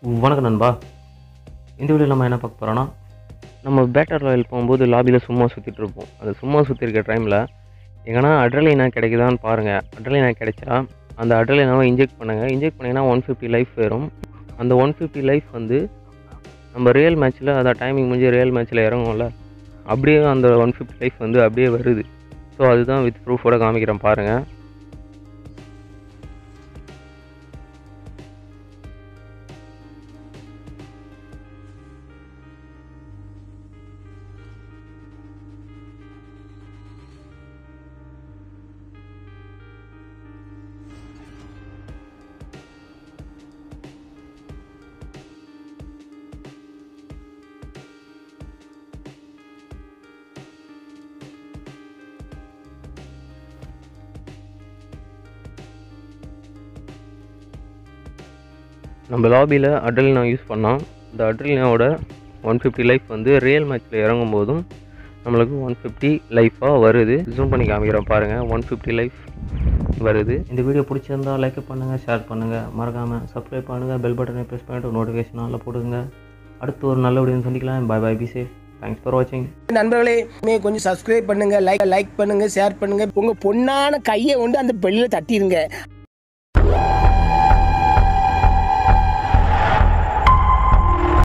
வணக்கம் நண்பா இந்த வீடியோவில் நம்ம என்ன பார்க்க போகிறோன்னா நம்ம பேட்டர் ராயல் போகும்போது லாபியில் சும்மா சுற்றிட்டு இருப்போம் அது சும்மா சுற்றி இருக்க டைமில் எங்கன்னா அட்ரலினா கிடைக்குதான்னு பாருங்கள் அட்ரலினா கிடைச்சா அந்த அட்ரலினாவை இன்ஜெக்ட் பண்ணுங்கள் இன்ஜெக்ட் பண்ணிங்கன்னா ஒன் ஃபிஃப்டி லைஃப் வரும் அந்த ஒன் ஃபிஃப்டி லைஃப் வந்து நம்ம ரியல் மேட்ச்சில் அதான் டைமிங் முடிஞ்சு ரியல் மேட்ச்சில் இறங்கும்ல அப்படியே அந்த ஒன் ஃபிஃப்டி லைஃப் வந்து அப்படியே வருது ஸோ அதுதான் வித் ப்ரூஃபோட காமிக்கிறேன் பாருங்கள் நம்ம லாபியில் அட்ரலினா யூஸ் பண்ணோம் இந்த அட்ரலினாவோட ஒன் ஃபிஃப்டி லைஃப் வந்து ரியல் மேட்ச்சில் இறங்கும் போதும் நம்மளுக்கு ஒன் ஃபிஃப்டி லைஃபாக வருது ஜூம் பண்ணி காமிக்கிறோம் பாருங்கள் ஒன் ஃபிஃப்டி லைஃப் வருது இந்த வீடியோ பிடிச்சிருந்தா லைக் பண்ணுங்கள் ஷேர் பண்ணுங்கள் மறக்காமல் சப்ஸ்கிரைப் பண்ணுங்கள் பெல் பட்டனை ப்ரெஸ் பண்ணிட்டு நோட்டிஃபிகேஷன் ஆனில் போடுங்க அடுத்து ஒரு நல்ல வீடியோ சந்திக்கலாம் bye bye be safe thanks for வாட்சிங் நண்பர்களே மே கொஞ்சம் சப்ஸ்கிரைப் பண்ணுங்க லைக் லைக் பண்ணுங்க ஷேர் பண்ணுங்க உங்க பொண்ணான கையை கொண்டு அந்த பெல்லில் தட்டிடுங்க